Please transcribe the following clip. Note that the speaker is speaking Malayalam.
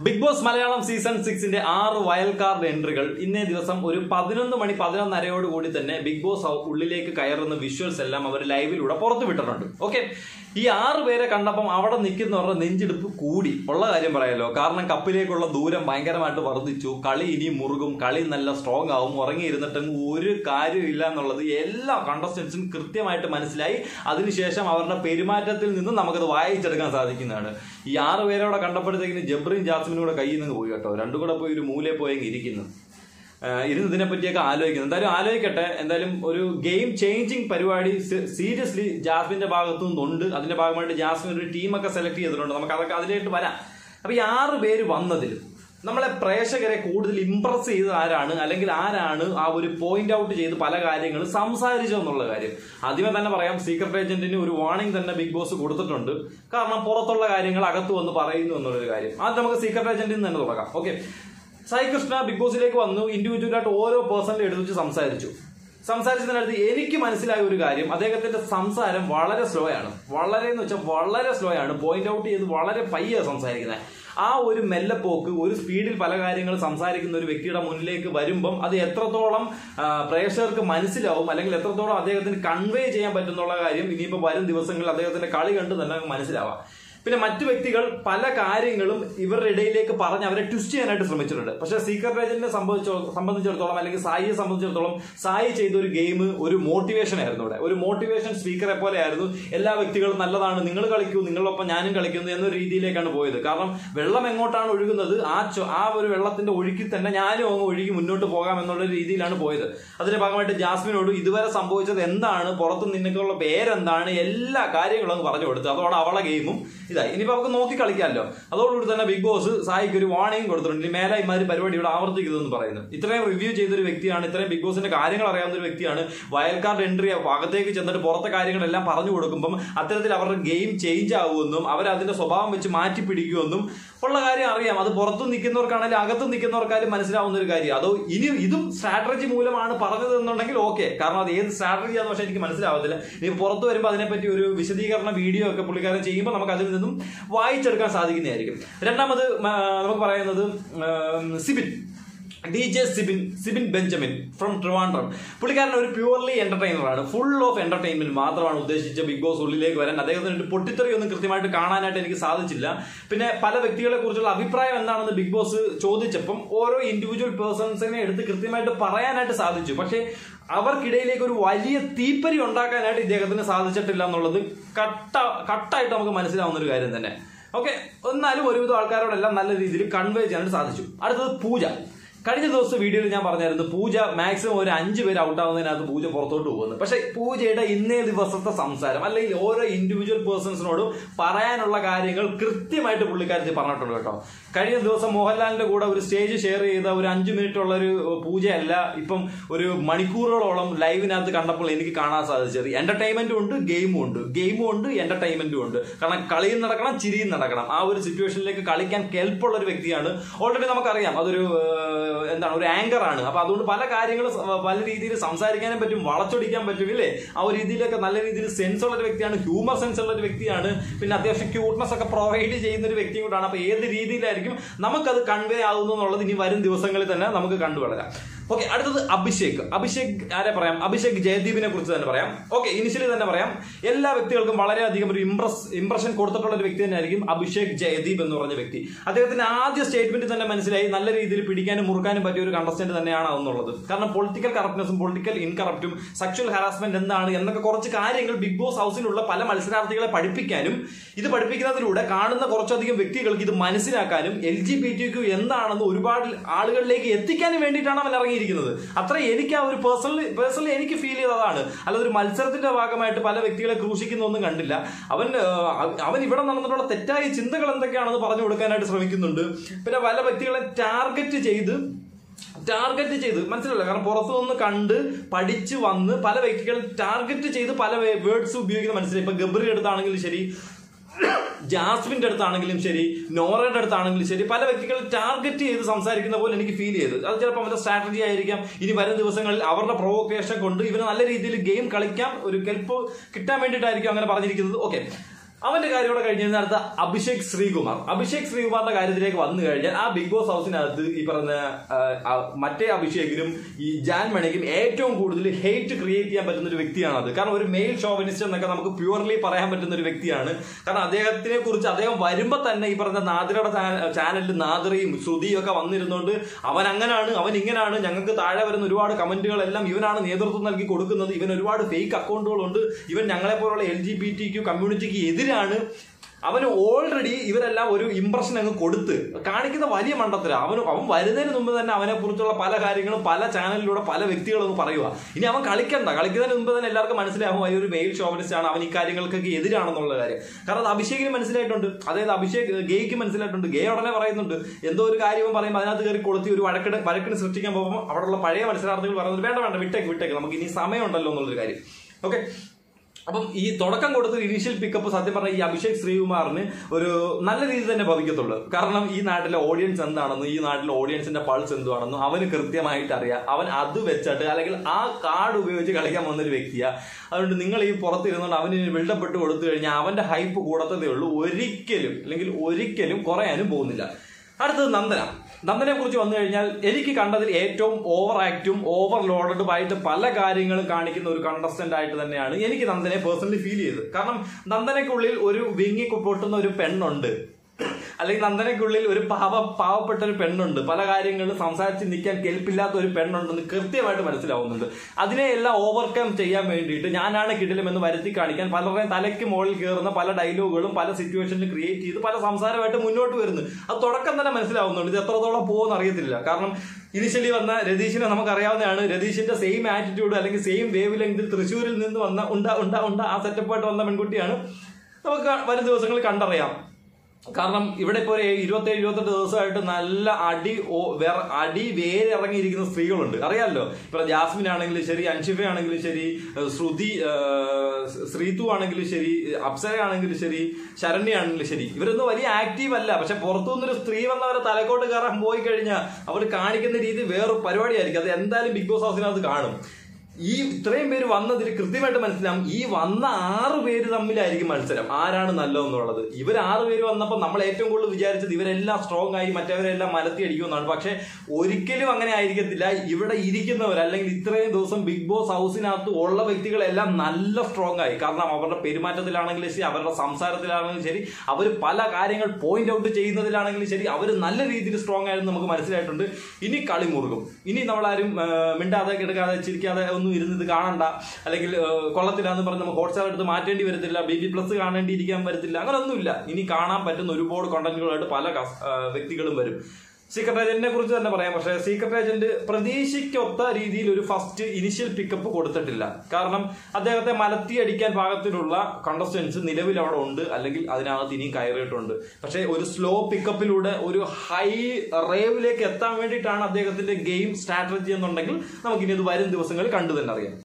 ബിഗ് ബോസ് മലയാളം സീസൺ സിക്സിന്റെ ആറ് വൈൽഡ് കാർഡ് എൻട്രികൾ ഇന്നേ ദിവസം ഒരു പതിനൊന്ന് മണി പതിനൊന്നരയോട് കൂടി തന്നെ ബിഗ് ബോസ് ഹൗ- ഉള്ളിലേക്ക് കയറുന്ന വിഷ്വൽസ് എല്ലാം അവർ ലൈവിലൂടെ പുറത്തു വിട്ടിട്ടുണ്ട് ഓക്കെ ഈ ആറ് പേരെ കണ്ടപ്പം അവിടെ നിൽക്കുന്നവരുടെ നെഞ്ചെടുപ്പ് കൂടി ഉള്ള കാര്യം പറയാലോ കാരണം കപ്പിലേക്കുള്ള ദൂരം ഭയങ്കരമായിട്ട് വർദ്ധിച്ചു കളി ഇനി മുറുകും കളി നല്ല സ്ട്രോങ് ആവും ഉറങ്ങിയിരുന്നിട്ടും ഒരു കാര്യമില്ല എന്നുള്ളത് എല്ലാ കണ്ടസ്റ്റൻസും കൃത്യമായിട്ട് മനസ്സിലായി അതിനുശേഷം അവരുടെ പെരുമാറ്റത്തിൽ നിന്ന് നമുക്കത് വായിച്ചെടുക്കാൻ സാധിക്കുന്നതാണ് ഈ ആറ് പേരോടെ കണ്ടപ്പോഴത്തേക്കിന് ജബ്രീൻ ജാസ്മിനും കൂടെ കയ്യിൽ നിന്ന് പോയി കേട്ടോ രണ്ടും കൂടെ പോയി ഒരു മൂലയിൽ പോയെങ്കിൽ ഇരിക്കുന്നു ആഹ് ഇരുന്ന് ഇതിനെ പറ്റിയൊക്കെ ആലോചിക്കുന്നു എന്തായാലും ആലോചിക്കട്ടെ എന്തായാലും ഒരു ഗെയിം ചേഞ്ചിങ് പരിപാടി സീരിയസ്ലി ജാസ്മിന്റെ ഭാഗത്തു നിന്നുണ്ട് അതിന്റെ ഭാഗമായിട്ട് ജാസ്മിൻ ഒരു ടീമൊക്കെ സെലക്ട് ചെയ്തിട്ടുണ്ട് നമുക്ക് അതൊക്കെ അതിലേക്ക് വരാം അപ്പൊ ഈ ആറ് പേര് വന്നതിൽ നമ്മളെ പ്രേക്ഷകരെ കൂടുതൽ ഇംപ്രസ് ചെയ്തത് ആരാണ് അല്ലെങ്കിൽ ആരാണ് ആ ഒരു പോയിന്റ് ഔട്ട് ചെയ്ത് പല കാര്യങ്ങളും സംസാരിച്ചതെന്നുള്ള കാര്യം ആദ്യമേ തന്നെ പറയാം സീക്രട്ട് ഏജന്റിന് ഒരു വാർണിംഗ് തന്നെ ബിഗ് ബോസ് കൊടുത്തിട്ടുണ്ട് കാരണം പുറത്തുള്ള കാര്യങ്ങൾ അകത്ത് വന്ന് പറയുന്നു എന്നുള്ളൊരു കാര്യം അത് നമുക്ക് സീക്രട്ട് ഏജന്റിൽ നിന്ന് തന്നെ തുടങ്ങാം ഓക്കെ സായി കൃഷ്ണ ബിഗ് ബോസിലേക്ക് വന്നു ഇൻഡിവിജ്വൽ ആയിട്ട് ഓരോ പേഴ്സണലും എടുത്തു വെച്ച് സംസാരിച്ചു സംസാരിച്ചതിനടുത്ത് എനിക്ക് മനസ്സിലായ ഒരു കാര്യം അദ്ദേഹത്തിന്റെ സംസാരം വളരെ സ്ലോ ആണ് വളരെ എന്ന് വെച്ചാൽ വളരെ സ്ലോ ആണ് പോയിന്റ് ഔട്ട് ചെയ്ത് വളരെ പയ്യ സംസാരിക്കുന്നത് ആ ഒരു മെല്ലപ്പോക്ക് ഒരു സ്പീഡിൽ പല കാര്യങ്ങൾ സംസാരിക്കുന്ന ഒരു വ്യക്തിയുടെ മുന്നിലേക്ക് വരുമ്പം അത് എത്രത്തോളം ആ, പ്രേക്ഷകർക്ക് മനസ്സിലാവും അല്ലെങ്കിൽ എത്രത്തോളം അദ്ദേഹത്തിന് കൺവേ ചെയ്യാൻ പറ്റുന്നുള്ള കാര്യം ഇനിയിപ്പോൾ വരും ദിവസങ്ങളിൽ അദ്ദേഹത്തിന്റെ കളി കണ്ട് തന്നെ നമുക്ക് മനസ്സിലാവാം പിന്നെ മറ്റു വ്യക്തികൾ പല കാര്യങ്ങളും ഇവരുടെ ഇടയിലേക്ക് പറഞ്ഞ് അവരെ ട്വിസ്റ്റ് ചെയ്യാനായിട്ട് ശ്രമിച്ചിട്ടുണ്ട് പക്ഷെ സീക്രട്ട് ഏജന്റിനെ സംബന്ധിച്ചോ സംബന്ധിച്ചിടത്തോളം അല്ലെങ്കിൽ സായിയെ സംബന്ധിച്ചിടത്തോളം സായി ചെയ്ത ഒരു ഗെയിം ഒരു മോട്ടിവേഷൻ ആയിരുന്നു ഇവിടെ ഒരു മോട്ടിവേഷൻ സ്പീക്കറെ പോലെ ആയിരുന്നു എല്ലാ വ്യക്തികളും നല്ലതാണ് നിങ്ങൾ കളിക്കൂ നിങ്ങളൊപ്പം ഞാനും കളിക്കുന്നു എന്നൊരു രീതിയിലേക്കാണ് പോയത് കാരണം വെള്ളം എങ്ങോട്ടാണ് ഒഴുകുന്നത് ആ ചൊ- ആ ഒരു വെള്ളത്തിന്റെ ഒഴുക്കിൽ തന്നെ ഞാനും അങ്ങ് ഒഴുകി മുന്നോട്ട് പോകാം എന്നുള്ള രീതിയിലാണ് പോയത് അതിന്റെ ഭാഗമായിട്ട് ജാസ്മിനോട് ഇതുവരെ സംഭവിച്ചത് എന്താണ് പുറത്ത് നിന്നൊക്കെയുള്ള പേരെന്താണ് എല്ലാ കാര്യങ്ങളും അങ്ങ് പറഞ്ഞു കൊടുത്തു അതോടെ അവളെ ഗെയിമും ഇതായി ഇനിയിപ്പോ നമുക്ക് നോക്കി കളിക്കാമല്ലോ അതോടുകൂടി തന്നെ ബിഗ് ബോസ് സായിക്ക് ഒരു വാർണിംഗ് കൊടുത്തിട്ടുണ്ട് ഇനി മേലെ ഇമാതിരി പരിപാടി ഇവിടെ ആവർത്തിക്കുന്നതെന്ന് പറയുന്നു ഇത്രയും റിവ്യൂ ചെയ്ത ഒരു വ്യക്തിയാണ് ഇത്രയും ബിഗ് ബോസിന്റെ കാര്യങ്ങൾ അറിയാവുന്ന ഒരു വ്യക്തിയാണ് വയൽഡ് കാർഡ് എൻട്രി അകത്തേക്ക് ചെന്നിട്ട് പുറത്തെ കാര്യങ്ങളെല്ലാം പറഞ്ഞു കൊടുക്കുമ്പം അത്തരത്തിൽ അവരുടെ ഗെയിം ചേഞ്ച് ആകുമെന്നും അവർ അതിന്റെ സ്വഭാവം വെച്ച് മാറ്റി പിടിക്കുമെന്നും ഉള്ള കാര്യം അറിയാം അത് പുറത്തു നിൽക്കുന്നവർക്കാണെങ്കിലും അകത്ത് നിൽക്കുന്നവർക്കായാലും മനസ്സിലാവുന്ന ഒരു കാര്യം അതോ ഇനി ഇതും സ്ട്രാറ്റജി മൂലമാണ് പറഞ്ഞത് എന്നുണ്ടെങ്കിൽ ഓക്കെ കാരണം അത് ഏത് സ്ട്രാറ്റജി ആണെന്ന് പക്ഷേ എനിക്ക് മനസ്സിലാവത്തില്ല ഇനി പുറത്ത് വരുമ്പോൾ അതിനെപ്പറ്റി ഒരു വിശദീകരണ വീഡിയോ ഒക്കെ പുള്ളിക്കാരൻ ചെയ്യുമ്പോൾ നമുക്ക് അതിൽ നിന്നും വായിച്ചെടുക്കാൻ സാധിക്കുന്നതായിരിക്കും രണ്ടാമത് ആ, നമുക്ക് പറയുന്നത് ഉം, Sibin D J Sibin Sibin Benjamin from Trivandrum പുള്ളിക്കാരൻ ഒരു പ്യുവർലി എന്റർടൈനർ ആണ് ഫുൾ ഓഫ് എന്റർടൈൻമെന്റ് മാത്രമാണ് ഉദ്ദേശിച്ച ബിഗ് ബോസ് ഉള്ളിലേക്ക് വരാൻ അദ്ദേഹത്തിന് ഒരു പൊട്ടിത്തെറി ഒന്നും കൃത്യമായിട്ട് കാണാനായിട്ട് എനിക്ക് സാധിച്ചില്ല പിന്നെ പല വ്യക്തികളെ കുറിച്ചുള്ള അഭിപ്രായം എന്താണെന്ന് ബിഗ് ബോസ് ചോദിച്ചപ്പം ഓരോ ഇൻഡിവിജ്വൽ പേഴ്സൺസിനെ എടുത്ത് കൃത്യമായിട്ട് പറയാനായിട്ട് സാധിച്ചു പക്ഷേ അവർക്കിടയിലേക്ക് ഒരു വലിയ തീപ്പരി ഉണ്ടാക്കാനായിട്ട് ഇദ്ദേഹത്തിന് സാധിച്ചിട്ടില്ല എന്നുള്ളത് കട്ട കട്ടായിട്ട് നമുക്ക് മനസ്സിലാവുന്ന ഒരു കാര്യം തന്നെ ഓക്കെ എന്നാലും ഒരുവിധം ആൾക്കാരോടെല്ലാം നല്ല രീതിയിൽ കൺവേ ചെയ്യാനായിട്ട് സാധിച്ചു അടുത്തത് പൂജ കഴിഞ്ഞ ദിവസത്തെ വീഡിയോയിൽ ഞാൻ പറഞ്ഞായിരുന്നു പൂജ മാക്സിമം ഒരു അഞ്ച് പേര് ഔട്ട് ആവുന്നതിനകത്ത് പൂജ പുറത്തോട്ട് പോകുന്നു പക്ഷെ പൂജയുടെ ഇന്നേ ദിവസത്തെ സംസാരം അല്ലെങ്കിൽ ഓരോ ഇൻഡിവിജ്വൽ പേഴ്സൺസിനോടും പറയാനുള്ള കാര്യങ്ങൾ കൃത്യമായിട്ട് പുള്ളിക്കാരത്തിൽ പറഞ്ഞിട്ടുണ്ട് കേട്ടോ കഴിഞ്ഞ ദിവസം മോഹൻലാലിന്റെ കൂടെ ഒരു സ്റ്റേജ് ഷെയർ ചെയ്ത ഒരു അഞ്ച് മിനിറ്റ് ഉള്ള ഒരു പൂജയല്ല ഇപ്പം ഒരു മണിക്കൂറുകളോളം ലൈവിനകത്ത് കണ്ടപ്പോൾ എനിക്ക് കാണാൻ സാധിച്ചത് എന്റർടൈൻമെന്റും ഉണ്ട് ഗെയിമും ഉണ്ട് ഗെയിമും ഉണ്ട് എന്റർടൈൻമെന്റും ഉണ്ട് കാരണം കളിയും നടക്കണം ചിരിയും നടക്കണം ആ ഒരു സിറ്റുവേഷനിലേക്ക് കളിക്കാൻ കെൽപ്പുള്ള ഒരു വ്യക്തിയാണ് ഓൾറെഡി നമുക്കറിയാം അതൊരു ഏഹ്, എന്താണ് ഒരു ആങ്കർ ആണ് അപ്പൊ അതുകൊണ്ട് പല കാര്യങ്ങളും സ- പല രീതിയിൽ സംസാരിക്കാനും പറ്റും വളച്ചൊടിക്കാൻ പറ്റും ഇല്ലേ ആ ഒരു രീതിയിലൊക്കെ നല്ല രീതിയിൽ സെൻസ് ഉള്ള ഒരു വ്യക്തിയാണ് ഹ്യൂമർ സെൻസ് ഉള്ള ഒരു വ്യക്തിയാണ് പിന്നെ അത്യാവശ്യം ക്യൂട്ട്നെസ് ഒക്കെ പ്രൊവൈഡ് ചെയ്യുന്ന ഒരു വ്യക്തിയും കൂടാണ് അപ്പൊ ഏത് രീതിയിലായിരിക്കും നമുക്കത് കൺവേ ആവുന്നു എന്നുള്ളത് ഇനി വരും ദിവസങ്ങളിൽ തന്നെ നമുക്ക് കണ്ടുവളരാം ഓക്കെ അടുത്തത് അഭിഷേക് അഭിഷേക് ആരെ പറയാം അഭിഷേക് ജയദീപിനെ കുറിച്ച് തന്നെ പറയാം ഓക്കെ ഇനിഷ്യലി തന്നെ പറയാം എല്ലാ വ്യക്തികൾക്കും വളരെയധികം ഒരു ഇംപ്രസ് ഇംപ്രഷൻ കൊടുത്തിട്ടുള്ള ഒരു വ്യക്തി തന്നെയായിരിക്കും അഭിഷേക് ജയദീപ് എന്ന് പറഞ്ഞ വ്യക്തി അദ്ദേഹത്തിന്റെ ആദ്യ സ്റ്റേറ്റ്മെന്റ് തന്നെ മനസ്സിലായി നല്ല രീതിയിൽ പിടിക്കാനും മുറുക്കാനും പറ്റിയ ഒരു കണ്ടസ്റ്റന്റ് തന്നെയാണ് അതെന്നുള്ളത് കാരണം പൊളിറ്റിക്കൽ കറപ്റ്റ്നസും പൊളിറ്റിക്കൽ ഇൻകറപ്റ്റും സെക്ഷൽ ഹാരാസ്മെന്റ് എന്താണ് എന്നൊക്കെ കുറച്ച് കാര്യങ്ങൾ ബിഗ് ബോസ് ഹൗസിലുള്ള പല മത്സരാർത്ഥികളെ പഠിപ്പിക്കാനും ഇത് പഠിപ്പിക്കുന്നതിലൂടെ കാണുന്ന കുറച്ചധികം വ്യക്തികൾക്ക് ഇത് മനസ്സിലാക്കാനും L G B T Q എന്താണെന്ന് ഒരുപാട് ആളുകളിലേക്ക് എത്തിക്കാനും വേണ്ടിയിട്ടാണ് അവൻ ഇറങ്ങിയിരിക്കുന്നത് അത്ര എനിക്ക് ആ ഒരു പേഴ്സണലി പേഴ്സണലി എനിക്ക് ഫീൽ ചെയ്തതാണ് അല്ലാതെ ഒരു മത്സരത്തിന്റെ ഭാഗമായിട്ട് പല വ്യക്തികളെ ക്രൂശിക്കുന്നൊന്നും കണ്ടില്ല അവൻ ആ, അവൻ ഇവിടെ നടന്നിട്ടുള്ള തെറ്റായ ചിന്തകൾ എന്തൊക്കെയാണെന്ന് പറഞ്ഞു കൊടുക്കാനായിട്ട് ശ്രമിക്കുന്നുണ്ട് പിന്നെ പല വ്യക്തികളെ ടാർഗറ്റ് ചെയ്ത് ടാർഗറ്റ് ചെയ്ത് മനസ്സിലല്ല കാരണം പുറത്തു നിന്ന് കണ്ട് പഠിച്ച് വന്ന് പല വ്യക്തികൾ ടാർഗറ്റ് ചെയ്ത് പല വേർഡ്സ് ഉപയോഗിക്കുന്ന മനസ്സിലായി ഇപ്പൊ ഗബ്രി എടുത്താണെങ്കിലും ശരി ജാസ്മിന്റെ അടുത്താണെങ്കിലും ശരി നോറയുടെ അടുത്താണെങ്കിലും ശരി പല വ്യക്തികൾ ടാർഗറ്റ് ചെയ്ത് സംസാരിക്കുന്ന പോലെ എനിക്ക് ഫീൽ ചെയ്തു അത് ചിലപ്പോൾ അവരുടെ സ്ട്രാറ്റജി ആയിരിക്കാം ഇനി വരും ദിവസങ്ങളിൽ അവരുടെ പ്രൊവോക്കേഷൻ കൊണ്ട് ഇവന് നല്ല രീതിയിൽ ഗെയിം കളിക്കാം ഒരു കെൽപ്പ് കിട്ടാൻ വേണ്ടിയിട്ടായിരിക്കും അങ്ങനെ പറഞ്ഞിരിക്കുന്നത് ഓക്കെ അവന്റെ കാര്യം കൂടെ കഴിഞ്ഞ് കഴിഞ്ഞാൽ അടുത്ത അഭിഷേക് ശ്രീകുമാർ അഭിഷേക് ശ്രീകുമാറിന്റെ കാര്യത്തിലേക്ക് വന്നു കഴിഞ്ഞാൽ ആ ബിഗ് ബോസ് ഹൗസിനകത്ത് ഈ പറഞ്ഞ ആ, ആ, മറ്റേ അഭിഷേകിനും ഈ ജാൻ മണിക്കും ഏറ്റവും കൂടുതൽ ഹേറ്റ് ക്രിയേറ്റ് ചെയ്യാൻ പറ്റുന്ന ഒരു വ്യക്തിയാണ് അത് കാരണം ഒരു മെയിൽ ഷോവനിസ്റ്റ് എന്നൊക്കെ നമുക്ക് പ്യൂർലി പറയാൻ പറ്റുന്ന ഒരു വ്യക്തിയാണ് കാരണം അദ്ദേഹത്തിനെ കുറിച്ച് അദ്ദേഹം വരുമ്പോൾ തന്നെ ഈ പറഞ്ഞ നാദിരയുടെ ചാനലിൽ നാദിറയും ശ്രുതിയും ഒക്കെ വന്നിരുന്നുകൊണ്ട് അവൻ അങ്ങനാണ് അവൻ ഇങ്ങനാണ് ഞങ്ങൾക്ക് താഴെ വരുന്ന ഒരുപാട് കമന്റുകളെല്ലാം ഇവനാണ് നേതൃത്വം നൽകി കൊടുക്കുന്നത് ഇവൻ ഒരുപാട് ഫേക്ക് അക്കൗണ്ടുകളുണ്ട് ഇവൻ ഞങ്ങളെ പോലുള്ള L G B T Q കമ്മ്യൂണിറ്റിക്ക് എതിരാണ് അവന് ഓൾറെഡി ഇവരെല്ലാം ഒരു ഇംപ്രഷൻ അങ്ങ് കൊടുത്ത് കാണിക്കുന്ന വലിയ മണ്ടത്തര അവന് അവൻ വരുന്നതിന് മുമ്പ് തന്നെ അവനെ കുറിച്ചുള്ള പല കാര്യങ്ങളും പല ചാനലിലൂടെ പല വ്യക്തികളും പറയുക ഇനി അവൻ കളിക്കണ്ട കളിക്കുന്നതിന് മുമ്പ് തന്നെ എല്ലാവർക്കും മനസ്സിലാവും അവൻ ഒരു മെയിൽ ഷോവനിസ്റ്റ് ആണ് അവൻ ഈ കാര്യങ്ങൾക്കൊക്കെ എതിരാണെന്നുള്ള കാര്യം കാരണം അത് അഭിഷേകിന് മനസ്സിലായിട്ടുണ്ട് അതായത് അഭിഷേക് ഗേയ്ക്ക് മനസ്സിലായിട്ടുണ്ട് ഗേ ഉടനെ പറയുന്നുണ്ട് എന്തോ ഒരു കാര്യവും പറയുമ്പോൾ അതിനകത്ത് കയറി കൊളുത്തി ഒരു വഴക്കിട് വഴക്കിന് സൃഷ്ടിക്കാൻ പോകുമ്പോൾ അവിടെയുള്ള പഴയ മത്സരാർത്ഥികൾ പറയുന്നത് വേണ്ട വേണ്ട വിട്ടേക്ക് വിട്ടേക്ക് നമുക്ക് ഇനി സമയമുണ്ടല്ലോ എന്നുള്ളൊരു കാര്യം ഓക്കെ അപ്പം ഈ തുടക്കം കൊടുത്ത ഇനീഷ്യൽ പിക്കപ്പ് സത്യം പറഞ്ഞാൽ ഈ അഭിഷേക് ശ്രീകുമാറിന് ഒരു നല്ല രീതിയിൽ തന്നെ ഭവിക്കത്തുള്ളൂ കാരണം ഈ നാട്ടിലെ ഓഡിയൻസ് എന്താണെന്നും ഈ നാട്ടിലെ ഓഡിയൻസിന്റെ പൾസ് എന്തുവാണെന്നും അവന് കൃത്യമായിട്ട് അറിയാം അവൻ അത് വെച്ചിട്ട് അല്ലെങ്കിൽ ആ കാർഡ് ഉപയോഗിച്ച് കളിക്കാൻ വന്നൊരു വ്യക്തിയാ അതുകൊണ്ട് നിങ്ങൾ ഈ പുറത്തിരുന്നുകൊണ്ട് അവന് ബിൽഡപ്പെട്ട് കൊടുത്തു കഴിഞ്ഞാൽ അവന്റെ ഹൈപ്പ് കൂടത്തതേ ഉള്ളൂ ഒരിക്കലും അല്ലെങ്കിൽ ഒരിക്കലും കുറയാനും പോകുന്നില്ല അടുത്തത് നന്ദന നന്ദനെ കുറിച്ച് വന്നു കഴിഞ്ഞാൽ എനിക്ക് കണ്ടതിൽ ഏറ്റവും ഓവർ ആക്റ്റും ഓവർലോഡഡുമായിട്ട് പല കാര്യങ്ങളും കാണിക്കുന്ന ഒരു കണ്ടസ്റ്റന്റ് ആയിട്ട് തന്നെയാണ് എനിക്ക് നന്ദനെ പേഴ്സണലി ഫീൽ ചെയ്തത് കാരണം നന്ദനയ്ക്കുള്ളിൽ ഒരു വിങ്ങി പൊട്ടുന്ന ഒരു പെണ്ണുണ്ട് അല്ലെങ്കിൽ നന്ദനയ്ക്കുള്ളിൽ ഒരു പാവ പാവപ്പെട്ട ഒരു പെണ്ണുണ്ട് പല കാര്യങ്ങളും സംസാരിച്ച് നിൽക്കാൻ കെൽപ്പില്ലാത്ത ഒരു പെണ്ണുണ്ടെന്ന് കൃത്യമായിട്ട് മനസ്സിലാവുന്നുണ്ട് അതിനെയെല്ലാം ഓവർകം ചെയ്യാൻ വേണ്ടിയിട്ട് ഞാനാണ് കിടിലമെന്ന് വരുത്തി കാണിക്കാൻ പലരുടെയും തലയ്ക്ക് മുകളിൽ കയറുന്ന പല ഡയലോഗുകളും പല സിറ്റുവേഷനിലും ക്രിയേറ്റ് ചെയ്ത് പല സംസാരമായിട്ട് മുന്നോട്ട് വരുന്നു അത് തുടക്കം തന്നെ മനസ്സിലാവുന്നുണ്ട് ഇത് എത്രത്തോളം പോകുമെന്ന് അറിയത്തില്ല കാരണം ഇനിഷ്യലി വന്ന രതീഷിനെ നമുക്കറിയാവുന്നതാണ് രതീഷിന്റെ സെയിം ആറ്റിറ്റ്യൂഡ് അല്ലെങ്കിൽ സെയിം വേവ് ലെങ്തിൽ തൃശ്ശൂരിൽ നിന്ന് വന്ന ഉണ്ട ഉണ്ട ഉണ്ട ആ സെറ്റപ്പായിട്ട് വന്ന പെൺകുട്ടിയാണ് നമുക്ക് വരും ദിവസങ്ങളിൽ കണ്ടറിയാം കാരണം ഇവിടെ ഇപ്പോൾ ഒരു ഇരുപത്തേഴ് ഇരുപത്തെട്ട് ദിവസമായിട്ട് നല്ല അടി ഓ- വേറെ അടി വേരിറങ്ങിയിരിക്കുന്ന സ്ത്രീകളുണ്ട് അറിയാമല്ലോ ഇപ്പൊ ജാസ്മിൻ ആണെങ്കിലും ശരി അൻഷിഫ ആണെങ്കിലും ശരി ഏഹ് ശ്രുതി ഏഹ് ശ്രീതു ആണെങ്കിലും ശരി അപ്സര ആണെങ്കിലും ശരി ശരണ്യ ആണെങ്കിലും ശരി ഇവരൊന്നും വലിയ ആക്റ്റീവ് അല്ല പക്ഷെ പുറത്തുനിന്നൊരു സ്ത്രീ വന്നവരെ തലക്കോട്ട് കയറാൻ പോയി കഴിഞ്ഞാൽ അവർ കാണിക്കുന്ന രീതി വേറൊരു പരിപാടിയായിരിക്കും അത് എന്തായാലും ബിഗ് ബോസ് ഹൗസിനകത്ത് കാണും ഈ ഇത്രയും പേര് വന്നതിൽ കൃത്യമായിട്ട് മനസ്സിലാവും ഈ വന്ന ആറ് പേര് തമ്മിലായിരിക്കും മത്സരം ആരാണ് നല്ലതെന്നുള്ളത് ഇവർ ആറ് പേര് വന്നപ്പോൾ നമ്മൾ ഏറ്റവും കൂടുതൽ വിചാരിച്ചത് ഇവരെല്ലാം സ്ട്രോങ് ആയി മറ്റവരെല്ലാം മലത്തി അടിക്കുമെന്നാണ് പക്ഷെ ഒരിക്കലും അങ്ങനെ ആയിരിക്കത്തില്ല ഇവിടെ ഇരിക്കുന്നവർ അല്ലെങ്കിൽ ഇത്രയും ദിവസം ബിഗ് ബോസ് ഹൗസിനകത്ത് ഉള്ള വ്യക്തികളെല്ലാം നല്ല സ്ട്രോങ് ആയി കാരണം അവരുടെ പെരുമാറ്റത്തിലാണെങ്കിലും ശരി അവരുടെ സംസാരത്തിലാണെങ്കിലും ശരി അവർ പല കാര്യങ്ങൾ പോയിന്റ് ഔട്ട് ചെയ്യുന്നതിലാണെങ്കിലും ശരി അവർ നല്ല രീതിയിൽ സ്ട്രോങ് ആയിരുന്നു നമുക്ക് മനസ്സിലായിട്ടുണ്ട് ഇനി കളി മുറുകും ഇനി നമ്മളാരും ആ, മിണ്ടാതെ കിടക്കാതെ ചിരിക്കാതെ ഒന്നും ഇരുന്ന് ഇത് കാണണ്ട അല്ലെങ്കിൽ ആ, കൊള്ളത്തില്ലാന്ന് പറഞ്ഞ് നമുക്ക് ഹോട്ട്സ്റ്റാർ എടുത്ത് മാറ്റേണ്ടി വരത്തില്ല ബി ബി പ്ലസ് കാണേണ്ടിയിരിക്കാൻ വരത്തില്ല അങ്ങനെ ഒന്നുമില്ല ഇനി കാണാൻ പറ്റുന്ന ഒരുപാട് കണ്ടന്റുകളായിട്ട് പല കസ്- ആ, വ്യക്തികളും വരും സീക്രട്ട് ഏജന്റിനെ കുറിച്ച് തന്നെ പറയാം പക്ഷേ സീക്രട്ട് ഏജന്റ് പ്രതീക്ഷിക്കൊത്ത രീതിയിൽ ഒരു ഫസ്റ്റ് ഇനിഷ്യൽ പിക്കപ്പ് കൊടുത്തിട്ടില്ല കാരണം അദ്ദേഹത്തെ മലത്തി അടിക്കാൻ പാകത്തിലുള്ള കണ്ടസ്റ്റൻസ് നിലവിൽ അവിടെ ഉണ്ട് അല്ലെങ്കിൽ അതിനകത്ത് ഇനിയും കയറിയിട്ടുണ്ട് പക്ഷേ ഒരു സ്ലോ പിക്കപ്പിലൂടെ ഒരു ഹൈ റേവിലേക്ക് എത്താൻ വേണ്ടിയിട്ടാണ് അദ്ദേഹത്തിന്റെ ഗെയിം സ്ട്രാറ്റജി എന്നുണ്ടെങ്കിൽ നമുക്കിനി ഇത് വരും ദിവസങ്ങളിൽ കണ്ടു തന്നെ അറിയാം